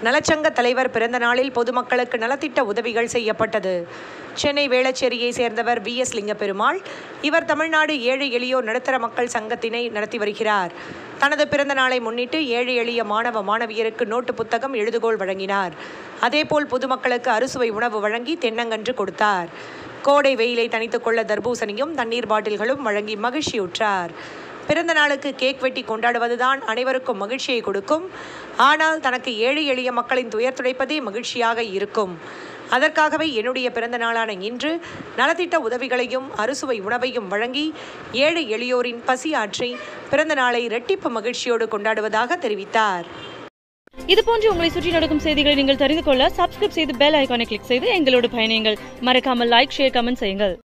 நலச்சங்க தலைவர் பிறந்த நாளில் பொதுமக்களுக்கு நலத்திட்ட உதவிகள் செய்யப்பட்டது சென்னை வேளச்சேரியை சேர்ந்தவர் வி எஸ் லிங்கப்பெருமாள் இவர் தமிழ்நாடு ஏழை எளியோர் நடுத்தர மக்கள் சங்கத்தினை நடத்தி வருகிறார் தனது பிறந்த நாளை முன்னிட்டு ஏழை எளிய மாணவ மாணவியருக்கு நோட்டு புத்தகம் எழுதுகோள் வழங்கினார் அதேபோல் பொதுமக்களுக்கு அறுசுவை உணவு வழங்கி தென்னங்கன்று கொடுத்தார் கோடை வெயிலை தணித்துக் கொள்ள தர்பூசணியும் தண்ணீர் பாட்டில்களும் வழங்கி மகிழ்ச்சியுற்றார் பிறந்த நாளுக்கு கேக் வெட்டி கொண்டாடுவதுதான் அனைவருக்கும் மகிழ்ச்சியை கொடுக்கும் ஆனால் தனக்கு ஏழை எளிய மக்களின் துயர் துடைப்பதே மகிழ்ச்சியாக இருக்கும் அதற்காகவே என்னுடைய பிறந்த நாளான இன்று நலத்திட்ட உதவிகளையும் அறுசுவை உணவையும் வழங்கி ஏழை எளியோரின் பசி ஆற்றி பிறந்த நாளை இரட்டிப்பு மகிழ்ச்சியோடு கொண்டாடுவதாக தெரிவித்தார் இது போன்று உங்களை சுற்றி நடக்கும் செய்திகளை நீங்கள் தெரிந்து கொள்ள சப்ஸ்கிரைப் செய்து பெல் ஐகானை கிளிக் செய்து எங்களோடு பயணியுங்கள் மறக்காமல் லைக் ஷேர் கமெண்ட் செய்யுங்கள்